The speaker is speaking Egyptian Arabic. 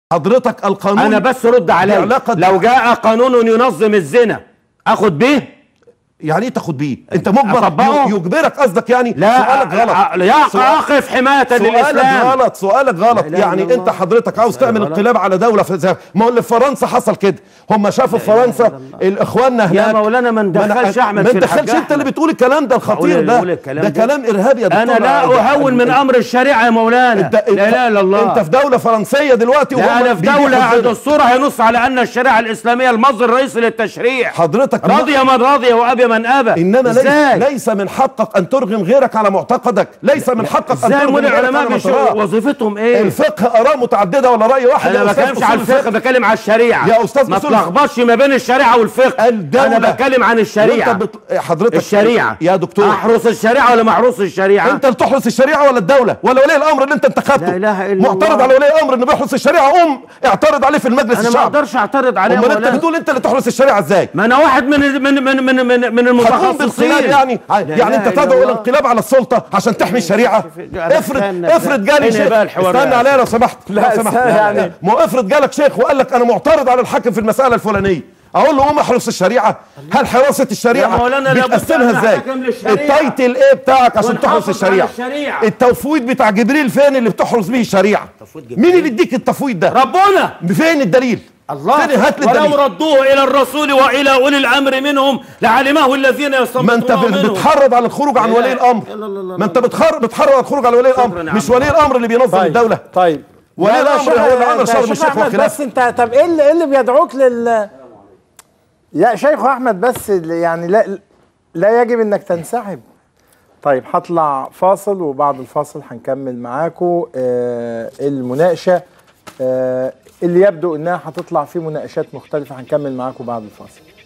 حضرتك القانون انا بس رد عليه بعلاقة- لو جاء قانون ينظم الزنا اخد بيه يعني ايه تاخد بيه انت مجبر أطبقه؟ ي- يجبرك قصدك يعني لا سؤالك غلط لا سؤال- اقف حمايه سؤالك للاسلام غلط سؤالك غلط لا إله يعني إلا انت الله. حضرتك عاوز تعمل غلط. انقلاب على دوله في زي- ما هو اللي في فرنسا حصل كده هم شافوا في فرنسا الاخواننا هناك مولانا ما ندخلش أنا- أحمد ما في ندخلش الحاج انت اللي أحمد. بتقول الكلام ده الخطير معقول اللي ده يقول الكلام ده ده؟ كلام ارهابي يا دكتور انا لا ده- اهون من امر الشريعه يا مولانا انت لا اله الا الله انت في دوله فرنسيه دلوقتي لا وهم انا في بيبيحوا دوله الزنا. دستورها ينص على ان الشريعه الاسلاميه المصدر الرئيسي للتشريع حضرتك رضي من رضي وابي من ابى انما ليس, ازاي ليس من حقك ان ترغم غيرك على معتقدك ليس من حقك ان ازاي ترغم مول غيرك العلماء على بيشوفوا مسارات. وظيفتهم ايه الفقه اراء متعدده ولا راي واحد انا يا ما أستاذ بتكلمش على أصول الفقه بتكلم على الشريعه يا أستاذ ما أصول تلخبطش ما بين الشريعه والفقه الدولة انا بتكلم عن الشريعه وانت بت... حضرتك الشريعه يا دكتور احرس الشريعه ولا محروس الشريعه انت اللي تحرس الشريعه ولا الدوله ولا ولي الامر اللي انت انتخبته لا إله إلا معترض الله. على ولي الامر انه بيحرس الشريعه قوم اعترض عليه في المجلس انا ما الشعب اقدرش اعترض عليه يا امال انت مولانا. بتقول انت اللي تحرس الشريعه ازاي ما انا واحد من من من من من, من هتقوم المتخصصين بالانقلاب يعني لا يعني انت إله إلا تدعو الى الله. انقلاب على السلطه عشان تحمي الشريعه لا، افرض استنى، افرض جالي هنا شيخ بقى الحوار استنى ده. عليا لو سمحت لا، لو سمحت استنى يعني. ما هو افرض جالك شيخ وقال لك انا معترض على الحاكم في المساله الفلانيه اقول له قوم احرس الشريعه هل حراسه يا الشريعه مولانا لابد بتقسمها أن ازاي نحتكم للشريعة. التايتل ايه بتاعك عشان ونحافظ تحرس الشريعه على الشريعة. التفويض بتاع جبريل فين اللي بتحرس به الشريعه مين اللي يديك التفويض ده ربنا فين الدليل الله فين هات لي ولو الدليل ردوه الى الرسول والى اولي الامر منهم لعلمه الذين ما يستنبطونه انت بت- منهم بتحرض على الخروج عن لا ولي لا الامر لا لا لا ما انت بتحرض بتحرض على الخروج على ولي شكراً الامر يا مش عم. ولي الامر اللي بينظم الدوله طيب ولي لا، لا، الامر شيخ- هو اللي عمل ده شرم شيخ الشيخ أحمد وخلافه بس انت طب ايه اللي, إيه اللي بيدعوك لل يا شيخ احمد بس اللي يعني لا لا يجب انك تنسحب طيب هطلع فاصل وبعد الفاصل هنكمل معاكم آه المناقشه آه اللي يبدو انها هتطلع في مناقشات مختلفه هنكمل معاكم بعد الفاصل